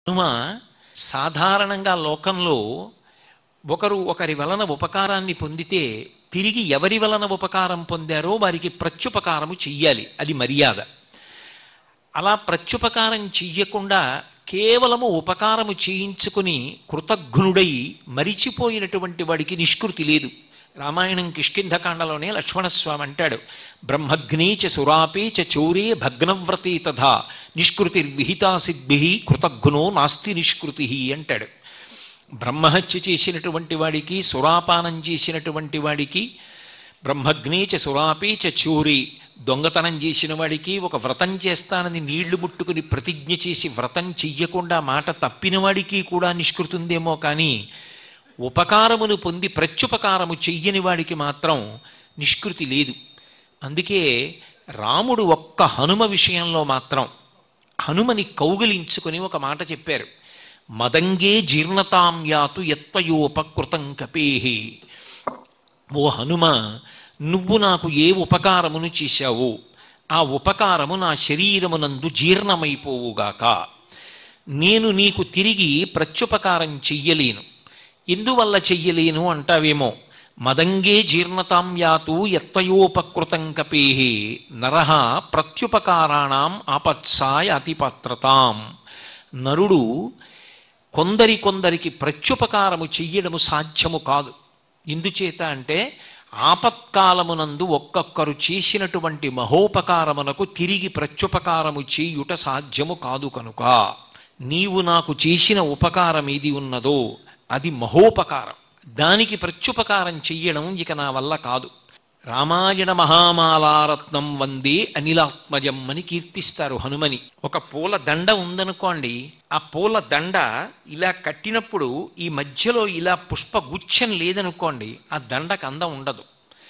హనుమ సాధారణంగా లోకంలో ఒకరు ఒకరి వలన ఉపకారాన్ని పొందితే తిరిగి ఎవరి వలన ఉపకారం పొందారో వారికి ప్రత్యుపకారము చెయ్యాలి అది మర్యాద అలా ప్రత్యుపకారం చెయ్యకుండా కేవలము ఉపకారము చేయించుకుని కృతజ్ఞుడై మరిచిపోయినటువంటి వాడికి నిష్కృతి లేదు రామాయణం కిష్కింధకాండలోనే లక్ష్మణస్వామి అంటాడు బ్రహ్మగ్నే చ సురాపే చ చౌరే భగ్నవ్రతే తథా నిష్కృతిర్విహితా సిద్భి కృతజ్ఞో నాస్తి నిష్కృతి అంటాడు బ్రహ్మహత్య చేసినటువంటి వాడికి సురాపానం చేసినటువంటి వాడికి బ్రహ్మగ్నే చ సురాపే చ చోరి దొంగతనం చేసిన వాడికి ఒక వ్రతం చేస్తానని నీళ్లు ముట్టుకుని ప్రతిజ్ఞ చేసి వ్రతం చెయ్యకుండా మాట తప్పిన వాడికి కూడా నిష్కృతుందేమో కానీ ఉపకారమును పొంది ప్రత్యుపకారము చెయ్యని వాడికి మాత్రం నిష్కృతి లేదు అందుకే రాముడు ఒక్క హనుమ విషయంలో మాత్రం హనుమని కౌగిలించుకొని ఒక మాట చెప్పారు మదంగే జీర్ణతాం యాతు ఎత్వయోపకృతం కపేహి ఓ హనుమ నువ్వు నాకు ఏ ఉపకారమును చేశావో ఆ ఉపకారము నా శరీరమునందు జీర్ణమైపోవుగాక నేను నీకు తిరిగి ప్రత్యుపకారం చెయ్యలేను ఎందువల్ల చెయ్యలేను అంటావేమో మదంగే జీర్ణతాం యాతు ఎత్వయోపకృతం కపేహి నరహ ప్రత్యుపకారాణం ఆపత్సాయ అతిపాత్రతాం నరుడు కొందరి కొందరికి ప్రత్యుపకారము చెయ్యడము సాధ్యము కాదు ఎందుచేత అంటే ఆపత్కాలమునందు ఒక్కొక్కరు చేసినటువంటి మహోపకారమునకు తిరిగి ప్రత్యుపకారము చేయుట సాధ్యము కాదు కనుక నీవు నాకు చేసిన ఉపకారం ఏది ఉన్నదో అది మహోపకారం దానికి ప్రత్యుపకారం చెయ్యడం ఇక నా వల్ల కాదు రామాయణ మహామాలారత్నం వందే అనిలాత్మజం అని కీర్తిస్తారు హనుమని ఒక పూల దండ ఉందనుకోండి ఆ పూల దండ ఇలా కట్టినప్పుడు ఈ మధ్యలో ఇలా పుష్పగుచ్చం లేదనుకోండి ఆ దండకు అందం ఉండదు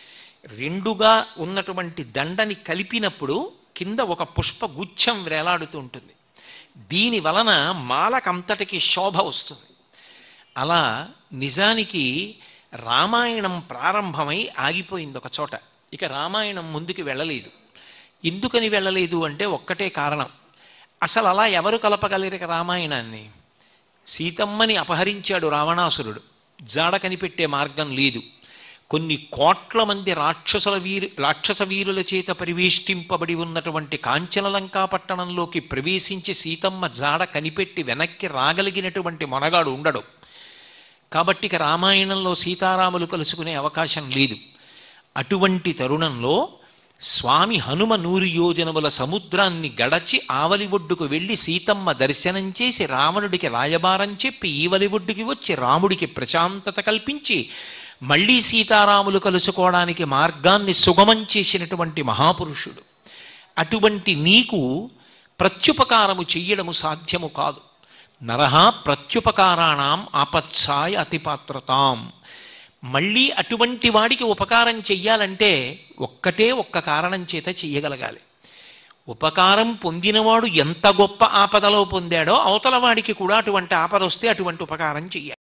రెండుగా ఉన్నటువంటి దండని కలిపినప్పుడు కింద ఒక పుష్పగుచ్చం వేలాడుతూ ఉంటుంది దీని వలన మాలకంతటికి శోభ వస్తుంది అలా నిజానికి రామాయణం ప్రారంభమై ఆగిపోయింది ఒక చోట ఇక రామాయణం ముందుకు వెళ్ళలేదు ఎందుకని వెళ్ళలేదు అంటే ఒక్కటే కారణం అసలు అలా ఎవరు కలపగలిగిన రామాయణాన్ని సీతమ్మని అపహరించాడు రావణాసురుడు జాడ కనిపెట్టే మార్గం లేదు కొన్ని కోట్ల మంది రాక్షసుల వీరు రాక్షస వీరుల చేత పరివేష్టింపబడి ఉన్నటువంటి కాంచనలంకా పట్టణంలోకి ప్రవేశించి సీతమ్మ జాడ కనిపెట్టి వెనక్కి రాగలిగినటువంటి మొనగాడు ఉండడు కాబట్టి ఇక రామాయణంలో సీతారాములు కలుసుకునే అవకాశం లేదు అటువంటి తరుణంలో స్వామి హనుమ నూరు యోజనముల సముద్రాన్ని గడచి ఆవలి ఒడ్డుకు వెళ్ళి సీతమ్మ దర్శనం చేసి రావణుడికి రాయబారం చెప్పి ఈవలి ఒడ్డుకి వచ్చి రాముడికి ప్రశాంతత కల్పించి మళ్ళీ సీతారాములు కలుసుకోవడానికి మార్గాన్ని సుగమం చేసినటువంటి మహాపురుషుడు అటువంటి నీకు ప్రత్యుపకారము చెయ్యడము సాధ్యము కాదు నరహ ప్రత్యుపకారాణం ఆపత్సాయ అతిపాత్రతాం మళ్ళీ అటువంటి వాడికి ఉపకారం చెయ్యాలంటే ఒక్కటే ఒక్క కారణం చేత చెయ్యగలగాలి ఉపకారం పొందినవాడు ఎంత గొప్ప ఆపదలో పొందాడో అవతల వాడికి కూడా అటువంటి ఆపద వస్తే అటువంటి ఉపకారం చెయ్యాలి